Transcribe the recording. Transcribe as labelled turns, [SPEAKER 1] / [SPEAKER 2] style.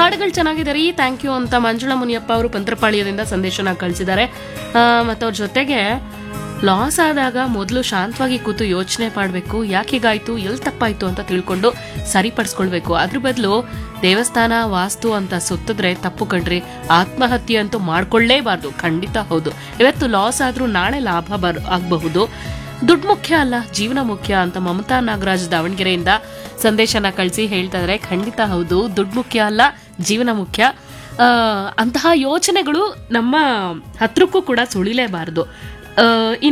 [SPEAKER 1] ಹಾಡುಗಳು ಚೆನ್ನಾಗಿದೆ ರೀ ಥ್ಯಾಂಕ್ ಯು ಅಂತ ಮಂಜುಳಾ ಮುನಿಯಪ್ಪ ಅವರು ಪಂತ್ರಪಾಳ್ಯದಿಂದ ಸಂದೇಶನ ಕಳಿಸಿದ್ದಾರೆ ಮತ್ತು ಅವ್ರ ಜೊತೆಗೆ ಲಾಸ್ ಆದಾಗ ಮೊದಲು ಶಾಂತವಾಗಿ ಕೂತು ಯೋಚನೆ ಮಾಡಬೇಕು ಯಾಕೀಗಾಯ್ತು ಎಲ್ಲಿ ತಪ್ಪಾಯ್ತು ಅಂತ ತಿಳ್ಕೊಂಡು ಸರಿಪಡಿಸ್ಕೊಳ್ಬೇಕು ಅದ್ರ ಬದಲು ದೇವಸ್ಥಾನ ವಾಸ್ತು ಅಂತ ಸುತ್ತಿದ್ರೆ ತಪ್ಪು ಕಣ್ರಿ ಆತ್ಮಹತ್ಯೆ ಅಂತೂ ಮಾಡ್ಕೊಳ್ಳೇಬಾರ್ದು ಖಂಡಿತ ಹೌದು ಇವತ್ತು ಲಾಸ್ ಆದ್ರೂ ನಾಳೆ ಲಾಭ ಬರ್ ಆಗಬಹುದು ದುಡ್ಡು ಮುಖ್ಯ ಅಲ್ಲ ಜೀವನ ಮುಖ್ಯ ಅಂತ ಮಮತಾ ನಾಗರಾಜ್ ದಾವಣಗೆರೆಯಿಂದ ಸಂದೇಶನ ಕಳಿಸಿ ಹೇಳ್ತಾ ಇದಾರೆ ಖಂಡಿತ ಹೌದು ದುಡ್ಡು ಮುಖ್ಯ ಅಲ್ಲ ಜೀವನ ಮುಖ್ಯ ಆ, ಅಂತಹ ಯೋಚನೆಗಳು ನಮ್ಮ ಹತ್ರಕ್ಕೂ ಕೂಡ ಸುಳಿಲೇಬಾರದು